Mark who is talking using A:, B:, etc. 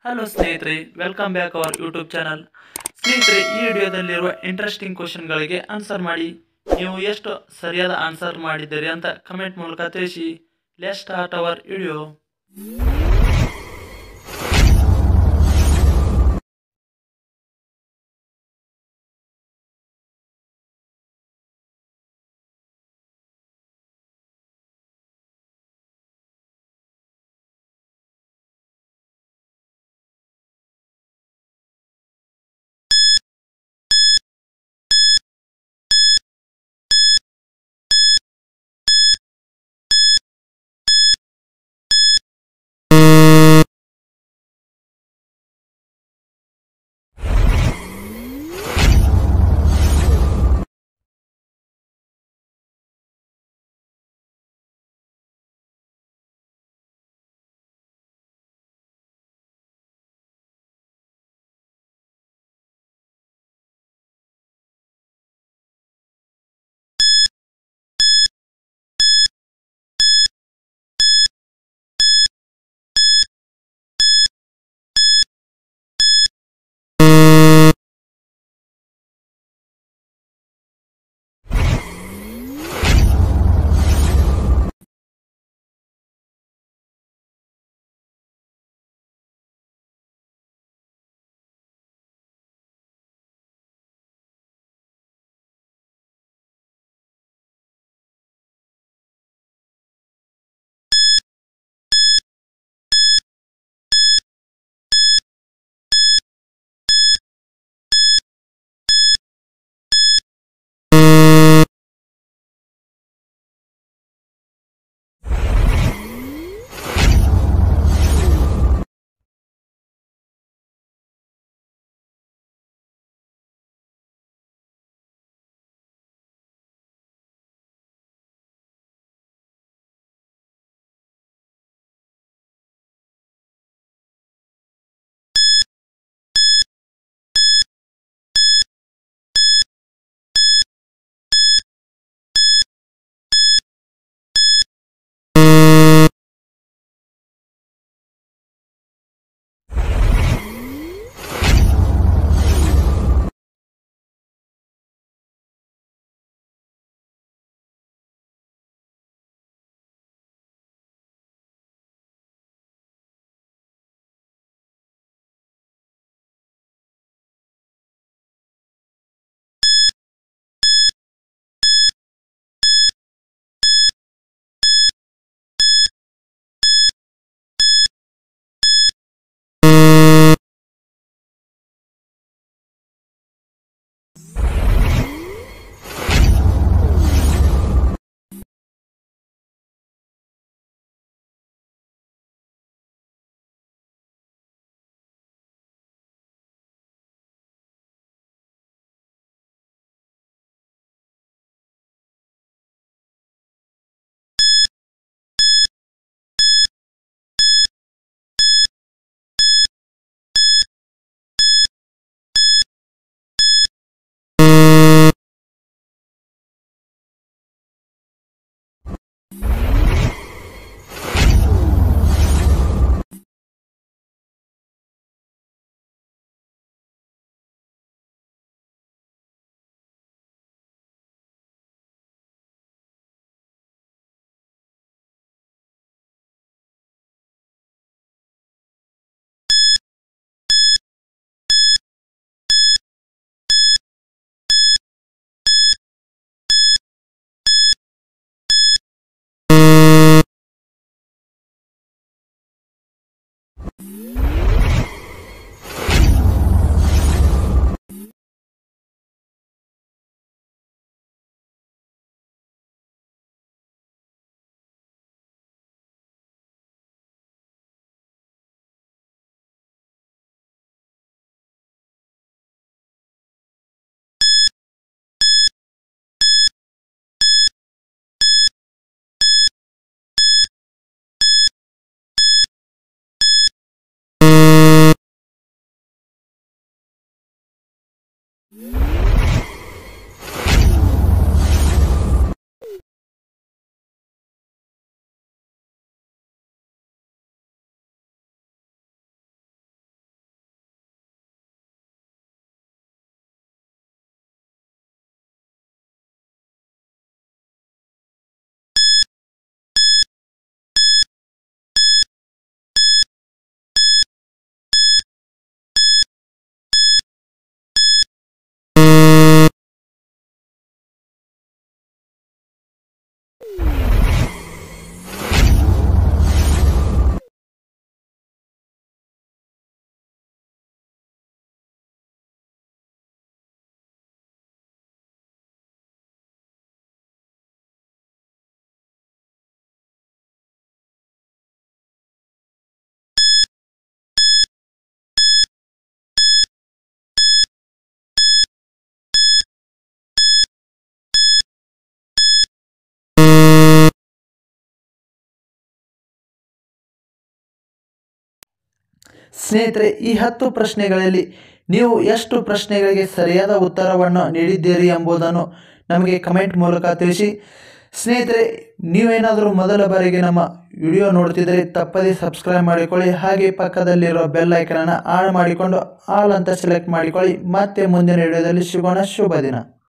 A: hello ಸ್ನೇಹಿತರೆ welcome back our YouTube channel ಸ್ನೇಹಿತರೆ ಈ ವಿಡಿಯೋದಲ್ಲಿರುವ ಇಂಟ್ರೆಸ್ಟಿಂಗ್ ಕ್ವಶನ್ಗಳಿಗೆ ಆನ್ಸರ್ ಮಾಡಿ ನೀವು ಎಷ್ಟು ಸರಿಯಾದ ಆನ್ಸರ್ ಮಾಡಿದ್ದೀರಿ ಅಂತ ಕಮೆಂಟ್ ಮೂಲಕ ತಿಳಿಸಿ ಲೆಟ್ ಸ್ಟಾರ್ಟ್ ಅವರ್ ವಿಡಿಯೋ
B: ಸ್ನೇಹಿತರೆ ಈ ಹತ್ತು ಪ್ರಶ್ನೆಗಳಲ್ಲಿ ನೀವು ಎಷ್ಟು ಪ್ರಶ್ನೆಗಳಿಗೆ ಸರಿಯಾದ ಉತ್ತರವನ್ನು ನೀಡಿದ್ದೀರಿ ಎಂಬುದನ್ನು ನಮಗೆ ಕಮೆಂಟ್ ಮೂಲಕ ತಿಳಿಸಿ ಸ್ನೇಹಿತರೆ ನೀವೇನಾದರೂ ಮೊದಲ ಬಾರಿಗೆ ನಮ್ಮ ವಿಡಿಯೋ ನೋಡ್ತಿದ್ದರೆ ತಪ್ಪದೇ ಸಬ್ಸ್ಕ್ರೈಬ್ ಮಾಡಿಕೊಳ್ಳಿ ಹಾಗೆ ಪಕ್ಕದಲ್ಲಿರೋ ಬೆಲ್ ಐಕನನ್ನು ಆನ್ ಮಾಡಿಕೊಂಡು ಆಲ್ ಅಂತ ಸೆಲೆಕ್ಟ್ ಮಾಡಿಕೊಳ್ಳಿ ಮತ್ತೆ ಮುಂದಿನ ವಿಡಿಯೋದಲ್ಲಿ ಸಿಗೋಣ ಶುಭ ದಿನ